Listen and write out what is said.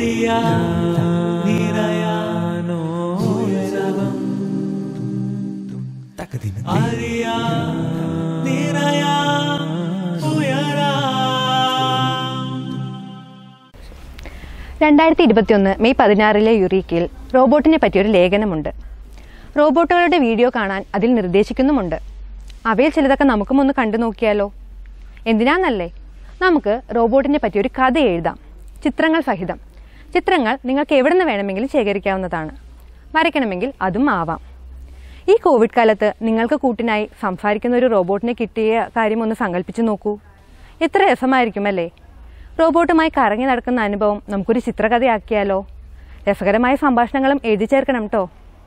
രണ്ടായിരത്തി ഇരുപത്തിയൊന്ന് മെയ് പതിനാറിലെ യുറീക്കയിൽ റോബോട്ടിനെ പറ്റിയൊരു ലേഖനമുണ്ട് റോബോട്ടുകളുടെ വീഡിയോ കാണാൻ അതിൽ നിർദ്ദേശിക്കുന്നുമുണ്ട് അവയിൽ ചിലതൊക്കെ നമുക്കും ഒന്ന് കണ്ടു നോക്കിയാലോ എന്തിനാന്നല്ലേ നമുക്ക് റോബോട്ടിനെ പറ്റിയൊരു കഥ എഴുതാം ചിത്രങ്ങൾ സഹിതം ചിത്രങ്ങൾ നിങ്ങൾക്ക് എവിടെ നിന്ന് വേണമെങ്കിലും ശേഖരിക്കാവുന്നതാണ് വരയ്ക്കണമെങ്കിൽ അതും ആവാം ഈ കോവിഡ് കാലത്ത് നിങ്ങൾക്ക് കൂട്ടിനായി സംസാരിക്കുന്ന ഒരു റോബോട്ടിനെ കിട്ടിയ കാര്യം ഒന്ന് സങ്കല്പിച്ചു നോക്കൂ എത്ര രസമായിരിക്കും അല്ലേ റോബോട്ടുമായി കറങ്ങി നടക്കുന്ന അനുഭവം നമുക്കൊരു ചിത്രകഥയാക്കിയാലോ രസകരമായ സംഭാഷണങ്ങളും എഴുതി ചേർക്കണം കേട്ടോ